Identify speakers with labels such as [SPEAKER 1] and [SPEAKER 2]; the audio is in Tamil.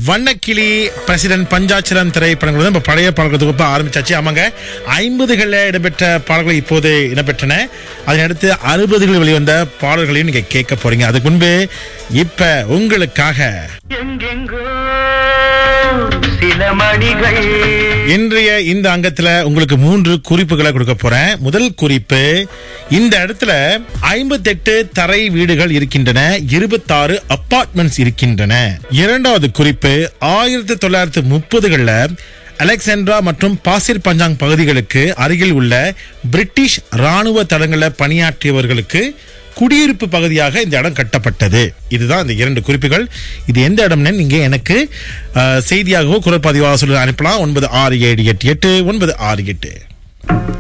[SPEAKER 1] வண்ணக்கிளி பிரசிடென்ட் பஞ்சாச்சலம் திரைப்படங்கள் வந்து நம்ம பழைய பாடல்கள் தொகுப்பு ஆரம்பிச்சாச்சு ஆமாங்க ஐம்பதுகளில் இடம்பெற்ற பாடல்கள் இப்போது இடம்பெற்றன அதனடுத்து அறுபதுகளில் வெளிவந்த பாடல்களையும் நீங்க கேட்க போறீங்க அதுக்கு முன்பு இப்ப உங்களுக்காக
[SPEAKER 2] எங்கெங்கோ சில மணிகள்
[SPEAKER 1] இன்றைய இந்த அங்கத்துல உங்களுக்கு மூன்று குறிப்புகளை கொடுக்க போறேன் முதல் குறிப்பு இந்த இடத்துல ஐம்பத்தெட்டு தரை வீடுகள் இருக்கின்றன இருபத்தாறு அபார்ட்மெண்ட்ஸ் இருக்கின்றன இரண்டாவது குறிப்பு ஆயிரத்தி தொள்ளாயிரத்தி முப்பதுகள்ல அலெக்சாண்ட்ரா மற்றும் பாசிர் பஞ்சாங் பகுதிகளுக்கு அருகில் உள்ள பிரிட்டிஷ் ராணுவ தளங்களில் பணியாற்றியவர்களுக்கு குடியிருப்பு பகுதியாக இந்த இடம் கட்டப்பட்டது இதுதான் இந்த இரண்டு குறிப்புகள் இது எந்த இடம்னு நீங்க எனக்கு அஹ், செய்தியாகவோ குரல் பதிவாக சொல்லி அனுப்பலாம் ஒன்பது ஆறு ஏழு எட்டு எட்டு ஒன்பது ஆறு எட்டு